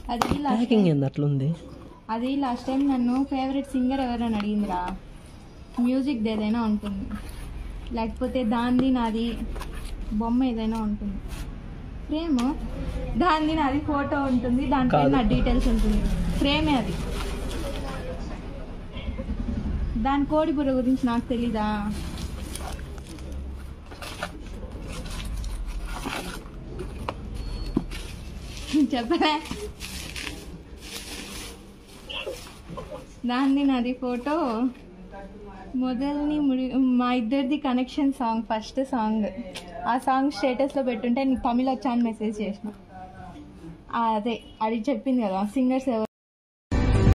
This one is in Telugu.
అది లాస్ట్ ప్యాకింగ్ ఏంది అట్లుంది అది లాస్ట్ టైం నన్ను ఫేవరెట్ సింగర్ ఎవరైనా అడిగిందిరా మ్యూజిక్ ఏదైనా ఉంటుంది లేకపోతే దాంది నాది బొమ్మ ఏదైనా ఉంటుంది ఫ్రేమ్ దాంది నాది ఫోటో ఉంటుంది దాంట్లో కాదు. నా డీటెయిల్స్ ఉంటుంది ఫ్రేమే అది దాని కోడి బుర్ర గురించి నాకు తెలీదా చెప్పలే దాన్ని నాది ఫోటో మొదలని ముడి మా ఇద్దరిది కనెక్షన్ సాంగ్ ఫస్ట్ సాంగ్ ఆ సాంగ్ స్టేటస్లో పెట్టుంటే నీకు తమిళ వచ్చా అని మెసేజ్ చేసిన ఆ, అదే అది చెప్పింది కదా సింగర్స్ ఎవరు